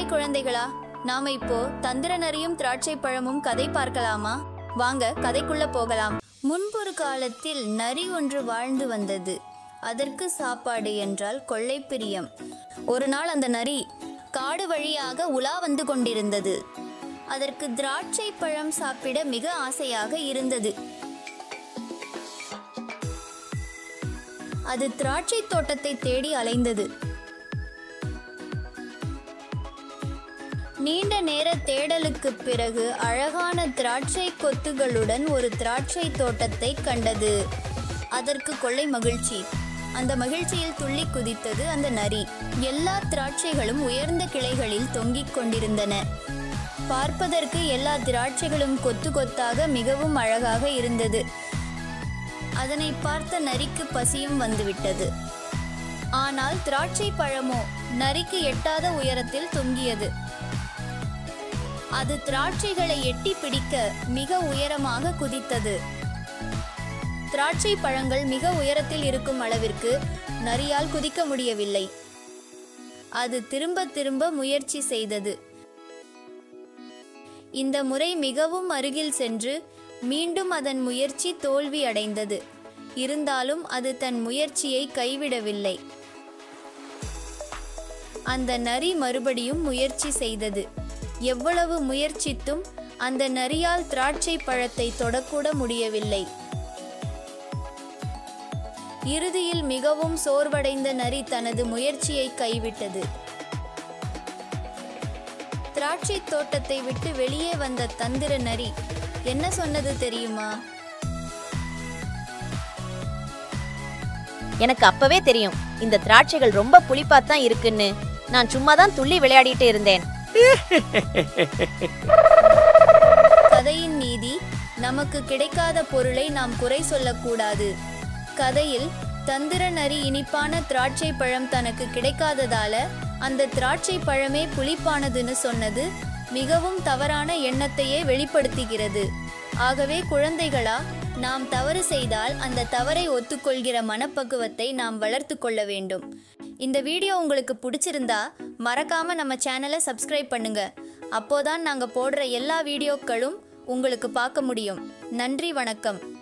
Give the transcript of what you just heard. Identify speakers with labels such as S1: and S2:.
S1: குழந்தைகளா நாம இப்போ தந்திர நரியும் திராட்சை பழமும் கதை பார்க்கலாமா வாங்க கதைக்குள்ள போகலாம் முன்பொரு காலத்தில் நரி ஒன்று வாழ்ந்து வந்தது அதற்கு சாப்பாடு என்றால் கொள்ளை பிரியம் ஒரு நாள் அந்த நரி காடு வழியாக உலா வந்து கொண்டிருந்தது அதற்கு திராட்சை பழம் சாப்பிட மிக ஆசையாக இருந்தது அது திராட்சை தோட்டத்தை தேடி அலைந்தது நீண்ட நேர தேடலுக்கு பிறகு அழகான திராட்சை கொத்துகளுடன் ஒரு திராட்சை தோட்டத்தை கண்டது அதற்கு கொள்ளை மகிழ்ச்சி அந்த மகிழ்ச்சியில் துள்ளி குதித்தது அந்த நரி எல்லா திராட்சைகளும் உயர்ந்த கிளைகளில் தொங்கிக் கொண்டிருந்தன பார்ப்பதற்கு எல்லா திராட்சைகளும் கொத்து கொத்தாக மிகவும் அழகாக இருந்தது அதனை பார்த்த நரிக்கு பசியும் வந்துவிட்டது ஆனால் திராட்சை பழமோ நரிக்கு எட்டாத உயரத்தில் தொங்கியது அது திராட்சைகளை எட்டி பிடிக்க மிக உயரமாக குதித்தது திராட்சை பழங்கள் மிக உயரத்தில் இருக்கும் அளவிற்கு நரியால் குதிக்க முடியவில்லை அது திரும்ப திரும்ப முயற்சி செய்தது இந்த முறை மிகவும் அருகில் சென்று மீண்டும் அதன் முயற்சி தோல்வி அடைந்தது இருந்தாலும் அது தன் முயற்சியை கைவிடவில்லை அந்த நரி மறுபடியும் முயற்சி செய்தது எவ்வளவு முயற்சித்தும் அந்த நரியால் திராட்சை பழத்தை தொடக்கூட முடியவில்லை இறுதியில் மிகவும் சோர்வடைந்த நரி தனது முயற்சியை கைவிட்டது திராட்சை தோட்டத்தை விட்டு வெளியே வந்த தந்திர நரி என்ன சொன்னது தெரியுமா
S2: எனக்கு அப்பவே தெரியும் இந்த திராட்சைகள் ரொம்ப புளிப்பாத்தான் இருக்குன்னு நான் சும்மா தான் துள்ளி விளையாடிட்டு இருந்தேன்
S1: கதையின் நீதி நமக்கு கிடைக்காத பொருளை நாம் குறை சொல்லக்கூடாது கதையில் தந்திர நரி இனிப்பான திராட்சை பழம் தனக்கு கிடைக்காததால அந்த திராட்சை பழமே புளிப்பானதுன்னு சொன்னது மிகவும் தவறான எண்ணத்தையே வெளிப்படுத்துகிறது ஆகவே குழந்தைகளா நாம் தவறு செய்தால் அந்த தவறை ஒத்துக்கொள்கிற மனப்பக்குவத்தை நாம் வளர்த்து கொள்ள வேண்டும் இந்த வீடியோ உங்களுக்கு பிடிச்சிருந்தா மறக்காம நம்ம சேனலை சப்ஸ்கிரைப் பண்ணுங்க அப்போதான் நாங்க போடுற எல்லா வீடியோக்களும் உங்களுக்கு பார்க்க முடியும் நன்றி வணக்கம்